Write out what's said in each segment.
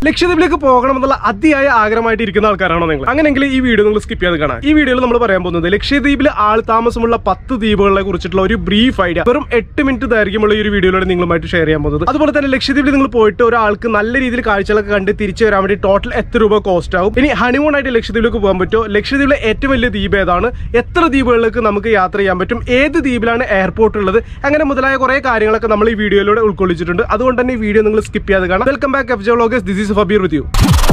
ലക്ഷദ്വീപിലേക്ക് പോകണം എന്നുള്ള അതിയായ ആഗ്രഹമായിട്ട് ഇരിക്കുന്ന ആൾക്കാരാണോ നിങ്ങൾ അങ്ങനെയെങ്കിൽ ഈ വീഡിയോ നിങ്ങൾ സ്കിപ്പ് ചെയ്ത് കാണാം ഈ വീഡിയോയിൽ നമ്മൾ പറയാൻ പോകുന്നത് ലക്ഷദ്വീപിൽ ആൾ താമസമുള്ള പത്ത് ദ്വീപുകളെ കുറിച്ചിട്ടുള്ള ഒരു ബ്രീഫ് ഐഡിയ വെറും എട്ട് മിനിറ്റ് ദൈർഘ്യമുള്ള ഈ ഒരു വീഡിയോയിലൂടെ നിങ്ങളുമായിട്ട് ഷെയർ ചെയ്യാൻ പോകുന്നത് അതുപോലെ തന്നെ ലക്ഷദ്വീപിൽ നിങ്ങൾ പോയിട്ട് ഒരാൾക്ക് നല്ല രീതിയിൽ കാഴ്ചകളൊക്കെ കണ്ട് തിരിച്ചു വരാൻ വേണ്ടി ടോട്ടൽ എത്ര രൂപ കോസ്റ്റ് ആവും ഇനി ഹണിമൂൺ ആയിട്ട് ലക്ഷദ്വീപിലേക്ക് പോകാൻ പറ്റുമോ ലക്ഷദ്വീപിലെ ഏറ്റവും വലിയ ദ്വീപ് ഏതാണ് എത്ര ദ്വീപുകളിലേക്ക് നമുക്ക് യാത്ര ചെയ്യാൻ പറ്റും ഏത് ദ്വീപിലാണ് എയർപോർട്ട് ഉള്ളത് അങ്ങനെ മുതലായ കുറെ കാര്യങ്ങളൊക്കെ നമ്മൾ ഈ വീഡിയോയിലൂടെ ഉൾക്കൊള്ളിച്ചിട്ടുണ്ട് അതുകൊണ്ട് തന്നെ ഈ വീഡിയോ നിങ്ങൾ സ്കിപ്പ് ചെയ്യാതെ കാണാം welcome back F J vloggers this is Fabeer with you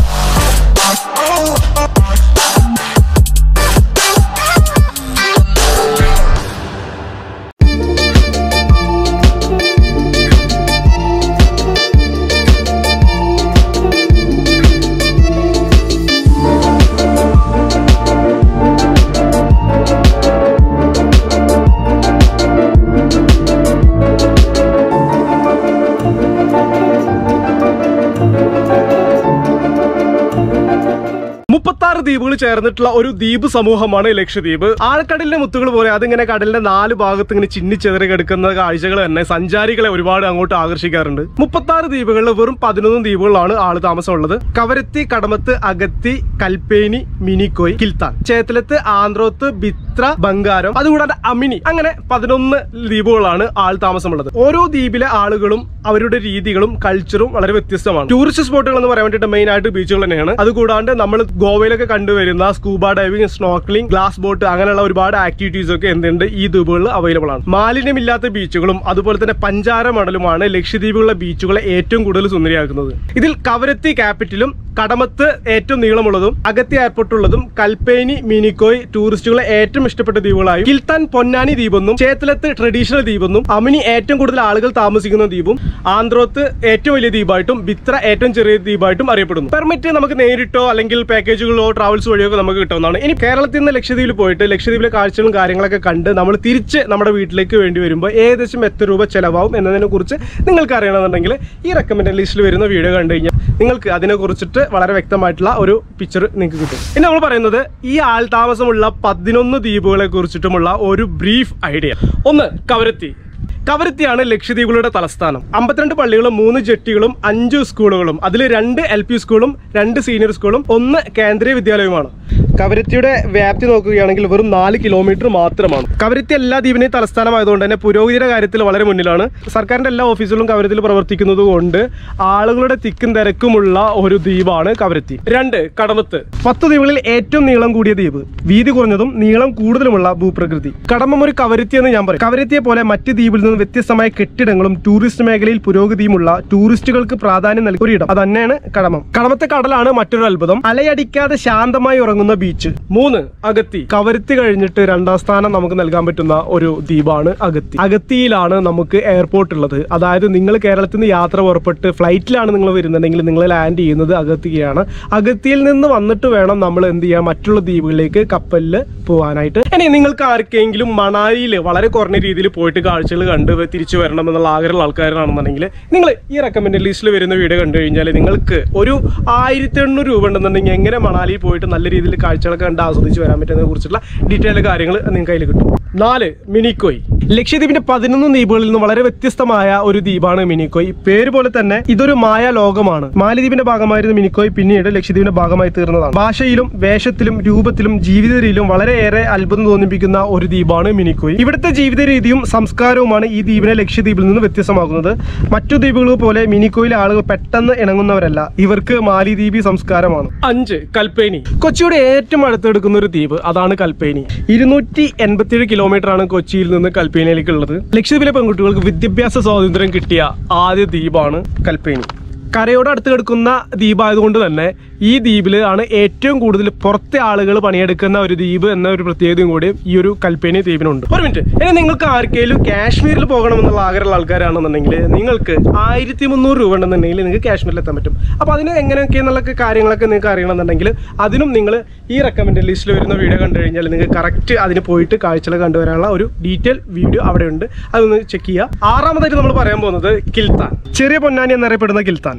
മുപ്പത്താറ് ദ്വീപുകൾ ചേർന്നിട്ടുള്ള ഒരു ദ്വീപ് സമൂഹമാണ് ലക്ഷദ്വീപ് ആഴക്കടലിന്റെ മുത്തുകൾ പോലെ അതിങ്ങനെ കടലിന്റെ നാല് ഭാഗത്ത് ഇങ്ങനെ ചിന്നിച്ചെതറി കിടക്കുന്ന കാഴ്ചകൾ തന്നെ സഞ്ചാരികളെ ഒരുപാട് അങ്ങോട്ട് ആകർഷിക്കാറുണ്ട് മുപ്പത്താറ് ദ്വീപുകളിൽ വെറും പതിനൊന്ന് ദ്വീപുകളാണ് ആള് താമസമുള്ളത് കവരത്തി കടമത്ത് അഗത്തി കൽപ്പേനി മിനിക്കോയ് കിൽത്താൻ ചേത്തലത്ത് ആന്ധ്രോത്ത് ബിത്ര ബംഗാരം അതുകൂടാതെ അമിനി അങ്ങനെ പതിനൊന്ന് ദ്വീപുകളാണ് ആൾ താമസമുള്ളത് ഓരോ ദ്വീപിലെ ആളുകളും അവരുടെ രീതികളും കൾച്ചറും വളരെ വ്യത്യസ്തമാണ് ടൂറിസ്റ്റ് സ്പോട്ടുകൾ എന്ന് പറയാൻ വേണ്ടിയിട്ട് മെയിൻ ആയിട്ട് ബീച്ചുകൾ തന്നെയാണ് അതുകൂടാണ്ട് നമ്മൾ ഗോവയിലൊക്കെ കണ്ടുവരുന്ന scuba diving snorkelling glass boat അങ്ങനെയുള്ള ഒരുപാട് ആക്ടിവിറ്റീസ് ഒക്കെ എന്തുണ്ട് ഈ ദ്വീപുകളിൽ അവൈലബിൾ ആണ് മാലിന്യമില്ലാത്ത ബീച്ചുകളും അതുപോലെ തന്നെ പഞ്ചാര മണലുമാണ് ലക്ഷദ്വീപുകളിലെ ബീച്ചുകളെ ഏറ്റവും കൂടുതൽ സുന്ദരിയാക്കുന്നത് ഇതിൽ കവരത്തി ക്യാപിറ്റലും കടമത്ത് ഏറ്റവും നീളമുള്ളതും അഗത്തി എയർപോർട്ട് ഉള്ളതും കൽപ്പേനി മിനിക്കോയ് ടൂറിസ്റ്റുകളെ ഏറ്റവും ഇഷ്ടപ്പെട്ട ദ്വീപുകളായും കിൽത്താൻ പൊന്നാനി ദ്വീപെന്നും ചേത്തലത്ത് ട്രഡീഷണൽ ദ്വീപെന്നും അമിനി ഏറ്റവും കൂടുതൽ ആളുകൾ താമസിക്കുന്ന ദ്വീപും ആന്ധ്രോത്ത് ഏറ്റവും വലിയ ദ്വീപായിട്ടും ബിത്ര ഏറ്റവും ചെറിയ ദ്വീപായിട്ടും അറിയപ്പെടുന്നു പെർമിറ്റ് നമുക്ക് നേരിട്ടോ അല്ലെങ്കിൽ പാക്കേജുകളോ ട്രാവൽസ് വഴിയോ ഒക്കെ നമുക്ക് കിട്ടുന്നതാണ് ഇനി കേരളത്തിൽ നിന്ന് ലക്ഷദ്വീപിൽ പോയിട്ട് ലക്ഷദ്വീപിലെ കാഴ്ചകളും കാര്യങ്ങളൊക്കെ കണ്ട് നമ്മൾ തിരിച്ച് നമ്മുടെ വീട്ടിലേക്ക് വേണ്ടി വരുമ്പോൾ ഏകദേശം എത്ര രൂപ ചെലവാകും എന്നതിനെ കുറിച്ച് നിങ്ങൾക്ക് അറിയണമെന്നുണ്ടെങ്കിൽ ഈ റെക്കമെൻഡ് ലിസ്റ്റിൽ വരുന്ന വീഡിയോ കണ്ടു കഴിഞ്ഞാൽ നിങ്ങൾക്ക് അതിനെ കുറിച്ചിട്ട് വളരെ വ്യക്തമായിട്ടുള്ള ഒരു പിക്ചർ നിങ്ങൾക്ക് കിട്ടും ഇനി നമ്മൾ പറയുന്നത് ഈ ആൾ താമസമുള്ള പതിനൊന്ന് ദ്വീപുകളെ കുറിച്ചിട്ടുമുള്ള ഒരു ബ്രീഫ് ഐഡിയ ഒന്ന് കവരത്തി കവരത്തിയാണ് ലക്ഷദ്വീപുകളുടെ തലസ്ഥാനം അമ്പത്തിരണ്ട് പള്ളികളും മൂന്ന് ജെട്ടികളും അഞ്ച് സ്കൂളുകളും അതിൽ രണ്ട് എൽ പി സ്കൂളും രണ്ട് സീനിയർ സ്കൂളും ഒന്ന് കേന്ദ്രീയ വിദ്യാലയവുമാണ് കവരത്തിയുടെ വ്യാപ്തി നോക്കുകയാണെങ്കിൽ വെറും നാല് കിലോമീറ്റർ മാത്രമാണ് കവരത്തി എല്ലാ ദ്വീപിനെയും തലസ്ഥാനമായതുകൊണ്ട് തന്നെ പുരോഗതിയുടെ കാര്യത്തിൽ വളരെ മുന്നിലാണ് സർക്കാരിന്റെ എല്ലാ ഓഫീസുകളും കവരത്തിൽ പ്രവർത്തിക്കുന്നത് കൊണ്ട് ആളുകളുടെ തിക്കും തിരക്കുമുള്ള ഒരു ദ്വീപാണ് കവരത്തി രണ്ട് കടമത്ത് പത്ത് ദ്വീപുകളിൽ ഏറ്റവും നീളം കൂടിയ ദ്വീപ് വീതി കുറഞ്ഞതും നീളം കൂടുതലുമുള്ള ഭൂപ്രകൃതി കടമം ഒരു കവരത്തി എന്ന് ഞാൻ പറയും കവരത്തിയെ പോലെ മറ്റ് ദ്വീപിൽ നിന്ന് വ്യത്യസ്തമായ കെട്ടിടങ്ങളും ടൂറിസ്റ്റ് മേഖലയിൽ പുരോഗതിയുമുള്ള ടൂറിസ്റ്റുകൾക്ക് പ്രാധാന്യം നൽകുന്ന ഒരിടം അത് തന്നെയാണ് കടമം കടമത്തെ കടലാണ് മറ്റൊരു അത്ഭുതം അലയടിക്കാതെ ശാന്തമായി ഉറങ്ങുന്ന ബീച്ച് മൂന്ന് അഗത്തി കവരത്തി കഴിഞ്ഞിട്ട് രണ്ടാം സ്ഥാനം നമുക്ക് നൽകാൻ പറ്റുന്ന ഒരു ദ്വീപാണ് അഗത്തി അഗത്തിയിലാണ് നമുക്ക് എയർപോർട്ട് ഉള്ളത് അതായത് നിങ്ങൾ കേരളത്തിൽ നിന്ന് യാത്ര പുറപ്പെട്ട് ഫ്ലൈറ്റിലാണ് നിങ്ങൾ വരുന്നുണ്ടെങ്കിൽ നിങ്ങൾ ലാൻഡ് ചെയ്യുന്നത് അഗത്തിയാണ് അഗത്തിയിൽ നിന്ന് വന്നിട്ട് വേണം നമ്മൾ എന്ത് ചെയ്യാൻ മറ്റുള്ള ദ്വീപുകളിലേക്ക് കപ്പലിൽ പോകാനായിട്ട് ഇനി നിങ്ങൾക്ക് ആർക്കെങ്കിലും മണാലിയിൽ വളരെ കുറഞ്ഞ രീതിയിൽ പോയിട്ട് കാഴ്ചകൾ കണ്ട് തിരിച്ചു വരണം എന്നുള്ള ആഗ്രഹമുള്ള ആൾക്കാരാണെന്നുണ്ടെങ്കിൽ നിങ്ങൾ ഈ റെക്കമെൻഡ് ലിസ്റ്റിൽ വരുന്ന വീഡിയോ കണ്ടു കഴിഞ്ഞാൽ നിങ്ങൾക്ക് ഒരു ആയിരത്തി എണ്ണൂറ് രൂപ ഉണ്ടെന്നുണ്ടെങ്കിൽ എങ്ങനെ മണാലിയിൽ പോയിട്ട് നല്ല രീതിയിൽ കാഴ്ചകളൊക്കെ കണ്ട് ആസ്വദിച്ച് വരാൻ പറ്റുന്നതിനെ കുറിച്ചുള്ള ഡീറ്റെയിൽ കാര്യങ്ങൾ നിങ്ങൾക്ക് കയ്യിൽ കിട്ടും നാല് മിനിക്കോയ് ലക്ഷദ്വീപിന്റെ പതിനൊന്ന് ദ്വീപുകളിൽ നിന്ന് വളരെ വ്യത്യസ്തമായ ഒരു ദ്വീപാണ് മിനിക്കോയ് പേര് പോലെ തന്നെ ഇതൊരു മായ ലോകമാണ് മാലദ്വീപിന്റെ ഭാഗമായിരുന്ന മിനിക്കോയ് പിന്നീട് ലക്ഷദ്വീപിന്റെ ഭാഗമായി തീർന്നതാണ് ഭാഷയിലും വേഷത്തിലും രൂപത്തിലും ജീവിത രീതിയിലും വളരെയേറെ അത്ഭുതം തോന്നിപ്പിക്കുന്ന ഒരു ദ്വീപാണ് മിനിക്കോയ് ഇവിടുത്തെ ജീവിത രീതിയും സംസ്കാരവുമാണ് ഈ ദ്വീപിനെ ലക്ഷദ്വീപിൽ നിന്ന് വ്യത്യസ്തമാക്കുന്നത് മറ്റു ദ്വീപുകൾ പോലെ മിനിക്കോയിലെ ആളുകൾ പെട്ടെന്ന് ഇണങ്ങുന്നവരല്ല ഇവർക്ക് മാലിദ്വീപി സംസ്കാരമാണ് അഞ്ച് കൽപ്പേനി കൊച്ചിയുടെ ഏറ്റവും അടുത്തെടുക്കുന്ന ഒരു ദ്വീപ് അതാണ് കൽപ്പേനി ഇരുന്നൂറ്റി എൺപത്തിയേഴ് കിലോമീറ്റർ ആണ് കൊച്ചിയിൽ നിന്ന് കൽപ്പേനിയിലേക്ക് ഉള്ളത് ലക്ഷദ്വീപിലെ പെൺകുട്ടികൾക്ക് വിദ്യാഭ്യാസ സ്വാതന്ത്ര്യം കിട്ടിയ ആദ്യ ദ്വീപാണ് കൽപ്പേനി കരയോട് അടുത്ത് കിടക്കുന്ന ദ്വീപായതുകൊണ്ട് തന്നെ ഈ ദ്വീപിൽ ആണ് ഏറ്റവും കൂടുതൽ പുറത്തെ ആളുകൾ പണിയെടുക്കുന്ന ഒരു ദ്വീപ് എന്ന ഒരു പ്രത്യേകതയും കൂടി ഈ ഒരു കൽപ്പേനി ദ്വീപിനുണ്ട് ഒരു മിനിറ്റ് ഇനി നിങ്ങൾക്ക് ആർക്കെങ്കിലും കാശ്മീരിൽ പോകണമെന്നുള്ള ആഗ്രഹമുള്ള ആൾക്കാരാണെന്നുണ്ടെങ്കിൽ നിങ്ങൾക്ക് ആയിരത്തി മുന്നൂറ് രൂപ ഉണ്ടെന്നുണ്ടെങ്കിൽ നിങ്ങൾക്ക് കാശ്മീരിൽ എത്താൻ പറ്റും അപ്പോൾ അതിന് എങ്ങനെയൊക്കെ എന്നുള്ള കാര്യങ്ങളൊക്കെ നിങ്ങൾക്ക് അറിയണമെന്നുണ്ടെങ്കിൽ അതിനും നിങ്ങൾ ഈ റെക്കമെൻഡ് ലിസ്റ്റിൽ വരുന്ന വീഡിയോ കണ്ടു കഴിഞ്ഞാൽ നിങ്ങൾക്ക് കറക്റ്റ് അതിന് പോയിട്ട് കാഴ്ചകൾ കണ്ടുവരാനുള്ള ഒരു ഡീറ്റെയിൽ വീഡിയോ അവിടെ ഉണ്ട് അതൊന്ന് ചെക്ക് ചെയ്യുക ആറാമതായിട്ട് നമ്മൾ പറയാൻ പോകുന്നത് കിൽത്താൻ ചെറിയ പൊന്നാനി എന്നറിയപ്പെടുന്ന കിൽത്താൻ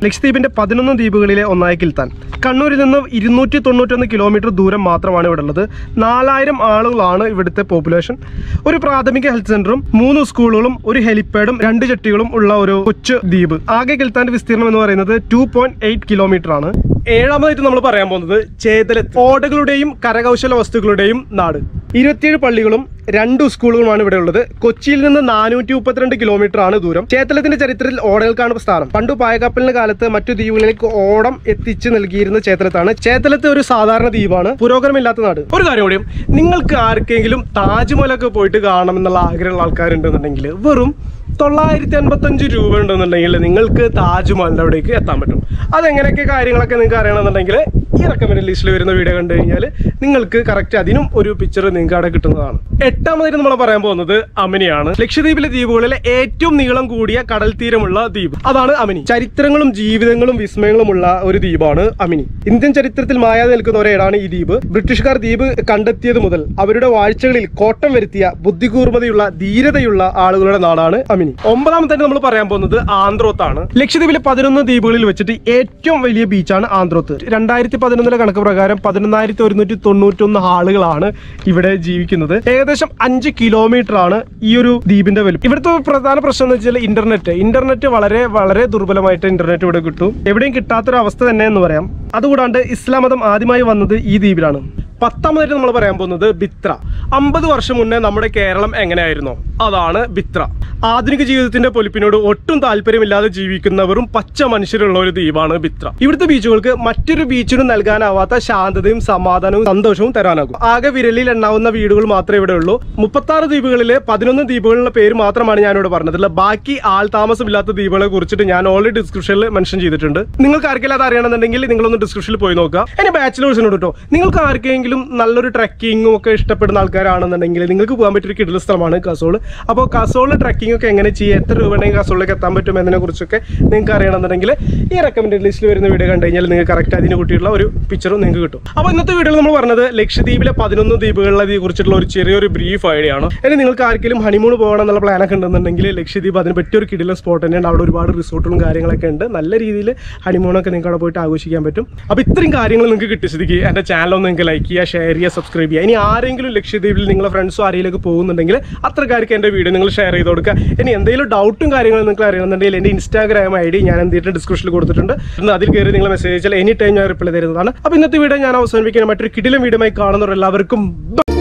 ലക്ഷദ്വീപിന്റെ പതിനൊന്ന് ദ്വീപുകളിലെ ഒന്നായ കിൽത്താൻ കണ്ണൂരിൽ നിന്ന് ഇരുന്നൂറ്റി തൊണ്ണൂറ്റൊന്ന് കിലോമീറ്റർ ദൂരം മാത്രമാണ് ഇവിടെ ഉള്ളത് നാലായിരം ആളുകളാണ് ഇവിടുത്തെ പോപ്പുലേഷൻ ഒരു പ്രാഥമിക ഹെൽത്ത് സെന്ററും മൂന്ന് സ്കൂളുകളും ഒരു ഹെലിപ്പാഡും രണ്ട് ജെട്ടികളും ഉള്ള ഒരു കൊച്ചു ദ്വീപ് ആകെ കിൽത്താന്റെ വിസ്തീർണം എന്ന് പറയുന്നത് ടു പോയിന്റ് എയ്റ്റ് കിലോമീറ്റർ ആണ് ഏഴാമതായിട്ട് നമ്മൾ പറയാൻ പോകുന്നത് ചേതല ഓടകളുടെയും കരകൗശല വസ്തുക്കളുടെയും നാട് ഇരുപത്തിയേഴ് പള്ളികളും രണ്ട് സ്കൂളുകളുമാണ് ഇവിടെ ഉള്ളത് കൊച്ചിയിൽ നിന്ന് നാനൂറ്റി മുപ്പത്തിരണ്ട് കിലോമീറ്റർ ആണ് ദൂരം ചേത്തലത്തിന്റെ ചരിത്രത്തിൽ ഓടകൾക്കാണ് സ്ഥാനം പണ്ട് പായക്കപ്പലിന്റെ കാലത്ത് മറ്റു ദ്വീപുകളിലേക്ക് ഓടം എത്തിച്ച് നൽകിയിരുന്ന ചേത്തലത്താണ് ചേത്തലത്തെ ഒരു സാധാരണ ദ്വീപാണ് പുരോഗമനമില്ലാത്ത നാട് ഒരു കാര്യം കൂടിയും നിങ്ങൾക്ക് ആർക്കെങ്കിലും താജ്മഹലൊക്കെ പോയിട്ട് കാണണമെന്നുള്ള ആഗ്രഹമുള്ള ആൾക്കാരുണ്ടെന്നുണ്ടെങ്കിൽ വെറും തൊള്ളായിരത്തി അൻപത്തഞ്ച് രൂപ ഉണ്ടെന്നുണ്ടെങ്കിൽ നിങ്ങൾക്ക് താജ്മഹലിന്റെ അവിടേക്ക് എത്താൻ പറ്റും അതെങ്ങനെയൊക്കെ കാര്യങ്ങളൊക്കെ നിങ്ങൾക്ക് അറിയണമെന്നുണ്ടെങ്കിൽ ഈ റെക്കമെൻഡ് ലിസ്റ്റിൽ വരുന്ന വീഡിയോ കണ്ടു കഴിഞ്ഞാൽ നിങ്ങൾക്ക് കറക്റ്റ് അതിനും ഒരു പിക്ചർ നിങ്ങൾക്ക് അവിടെ കിട്ടുന്നതാണ് എട്ടാമതായിട്ട് നമ്മൾ പറയാൻ പോകുന്നത് അമിനിയാണ് ലക്ഷദ്വീപിലെ ദ്വീപുകളിലെ ഏറ്റവും നീളം കൂടിയ കടൽ തീരമുള്ള ദ്വീപ് അതാണ് അമിനി ചരിത്രങ്ങളും ജീവിതങ്ങളും വിസ്മയങ്ങളുമുള്ള ഒരു ദ്വീപാണ് അമിനി ഇന്ത്യൻ ചരിത്രത്തിൽ മായാതെ നിൽക്കുന്ന ഒരേടാണ് ഈ ദ്വീപ് ബ്രിട്ടീഷുകാർ ദ്വീപ് കണ്ടെത്തിയത് മുതൽ അവരുടെ വാഴ്ചകളിൽ കോട്ടം വരുത്തിയ ബുദ്ധികൂർമ്മതയുള്ള ധീരതയുള്ള ആളുകളുടെ നാടാണ് അമിനി ഒമ്പതാമത്തെ നമ്മൾ പറയാൻ പോകുന്നത് ആന്ധ്രോത്താണ് ലക്ഷദ്വീപിലെ പതിനൊന്ന് ദ്വീപുകളിൽ വെച്ചിട്ട് ഏറ്റവും വലിയ ബീച്ചാണ് ആന്ധ്രോത്ത് രണ്ടായിരത്തി പതിനൊന്നിലെ കണക്ക് പ്രകാരം പതിനൊന്നായിരത്തി ഒരുന്നൂറ്റി തൊണ്ണൂറ്റൊന്ന് ആളുകളാണ് ഇവിടെ ജീവിക്കുന്നത് ഏകദേശം അഞ്ച് കിലോമീറ്റർ ആണ് ഈ ഒരു ദ്വീപിന്റെ വലുപ്പം ഇവിടുത്തെ പ്രധാന പ്രശ്നം എന്ന് വെച്ചാൽ ഇന്റർനെറ്റ് ഇന്റർനെറ്റ് വളരെ വളരെ ദുർബലമായിട്ട് ഇന്റർനെറ്റ് ഇവിടെ കിട്ടും എവിടെയും കിട്ടാത്തൊരു അവസ്ഥ തന്നെ എന്ന് പറയാം അതുകൂടാണ്ട് ഇസ്ലാം മതം ആദ്യമായി വന്നത് ഈ ദ്വീപിലാണ് പത്താമതായിട്ട് നമ്മൾ പറയാൻ പോകുന്നത് ബിത്ര അമ്പത് വർഷം മുന്നേ നമ്മുടെ കേരളം എങ്ങനെയായിരുന്നോ അതാണ് ബിത്ര ആധുനിക ജീവിതത്തിന്റെ പൊലിപ്പിനോട് ഒട്ടും താല്പര്യമില്ലാതെ ജീവിക്കുന്നവരും പച്ച മനുഷ്യരുള്ള ഒരു ദ്വീപാണ് ബിത്ര ഇവിടുത്തെ ബീച്ചുകൾക്ക് മറ്റൊരു ബീച്ചിനും നൽകാനാവാത്ത ശാന്തതയും സമാധാനവും സന്തോഷവും തരാനാകും ആകെ വിരലിൽ എണ്ണാവുന്ന വീടുകൾ മാത്രമേ ഇവിടെ ഉള്ളൂ മുപ്പത്തി ആറ് ദ്വീപുകളിലെ പതിനൊന്ന് ദ്വീപുകളുടെ പേര് മാത്രമാണ് ഞാനിവിടെ പറഞ്ഞത് ബാക്കി ആൾ താമസമില്ലാത്ത ദ്വീപുകളെ കുറിച്ചിട്ട് ഞാൻ ഓൾറെഡി ഡിസ്ക്രിപ്ഷനിൽ മെൻഷൻ ചെയ്തിട്ടുണ്ട് നിങ്ങൾക്ക് ആർക്കെങ്കിലും അത് അറിയണമെന്നുണ്ടെങ്കിൽ നിങ്ങളൊന്ന് ഡിസ്ക്രിപ്ഷനിൽ പോയി നോക്കുക ഇനി ബാച്ചിലേഴ്സിനോട് കേട്ടോ നിങ്ങൾക്ക് ആർക്കെങ്കിലും നല്ലൊരു ട്രക്കിങ്ങും ഒക്കെ ഇഷ്ടപ്പെടുന്ന ആൾക്കാരാണെന്നുണ്ടെങ്കിൽ നിങ്ങൾക്ക് പോകാൻ പറ്റിയ ഒരു കിടല സ്ഥലമാണ് കസോൾ അപ്പോൾ കസോളിൽ ട്രക്കിംഗ് ഒക്കെ എങ്ങനെ ചെയ്യുക എത്ര രൂപ ഉണ്ടെങ്കിൽ കസോളിലേക്ക് എത്താൻ പറ്റും എന്നതിനെ കുറിച്ചൊക്കെ നിങ്ങൾക്ക് അറിയണമെന്നുണ്ടെങ്കിൽ ഈ റെക്കമെൻഡഡ് ലിസ്റ്റിൽ വരുന്ന വീഡിയോ കണ്ടു കഴിഞ്ഞാൽ നിങ്ങൾക്ക് കറക്റ്റ് അതിന് കൂട്ടിയിട്ടുള്ള ഒരു പിക്ചറും നിങ്ങൾക്ക് കിട്ടും അപ്പോൾ ഇന്നത്തെ വീഡിയോയിൽ നമ്മൾ പറഞ്ഞത് ലക്ഷദ്വീപിലെ പതിനൊന്ന് ദ്വീപുകളിലെ കുറിച്ചിട്ടുള്ള ഒരു ചെറിയൊരു ബ്രീഫ് ഐഡിയ ആണ് ഇനി നിങ്ങൾക്ക് ആർക്കെങ്കിലും ഹണിമൂൺ പോകണം എന്നുള്ള പ്ലാനൊക്കെ ഉണ്ടെന്നുണ്ടെങ്കിൽ ലക്ഷദ്വീപ് അതിന് പറ്റിയ ഒരു കിടിലൻ സ്പോട്ട് തന്നെയാണ് അവിടെ ഒരുപാട് റിസോർട്ടുകളും കാര്യങ്ങളൊക്കെ ഉണ്ട് നല്ല രീതിയിൽ ഹണിമൂണൊക്കെ നിങ്ങൾക്ക് അവിടെ പോയിട്ട് ആഘോഷിക്കാൻ പറ്റും അപ്പോൾ ഇത്രയും കാര്യങ്ങൾ നിങ്ങൾക്ക് കിട്ടിയ സ്ഥിതിക്ക് എൻ്റെ ചാനൽ ഒന്ന് നിങ്ങൾക്ക് ലൈക്ക് ചെയ്യുക ഷെയർ ചെയ്യുക സബ്സ്ക്രൈബ് ചെയ്യുക ഇനി ആരെങ്കിലും ലക്ഷദ്വീപിൽ നിങ്ങളെ ഫ്രണ്ട്സോ ആരെങ്കിലൊക്കെ പോകുന്നുണ്ടെങ്കിൽ അത്രക്കാർക്ക് എൻ്റെ വീഡിയോ നിങ്ങൾ ഷെയർ ചെയ്ത് കൊടുക്കുക ഇനി എന്തെങ്കിലും ഡൗട്ടും കാര്യങ്ങളും നിങ്ങൾക്ക് അറിയണമെന്നുണ്ടെങ്കിൽ എൻ്റെ ഇൻസ്റ്റാഗ്രാം ഐ ഡി ഞാൻ എന്തിട്ട് ഡിസ്ക്രിപ്ഷനിൽ കൊടുത്തിട്ടുണ്ട് ഇന്ന് അതിൽ കയറി നിങ്ങൾ മെസ്സേജ് അയച്ചാൽ എനി ടൈം ഞാൻ റിപ്ലൈ തരുന്നതാണ് അപ്പോൾ ഇന്നത്തെ വീഡിയോ ഞാൻ അവസാനിപ്പിക്കാൻ മറ്റൊരു കിടിലം വീഡിയോ കാണുന്നവർ എല്ലാവർക്കും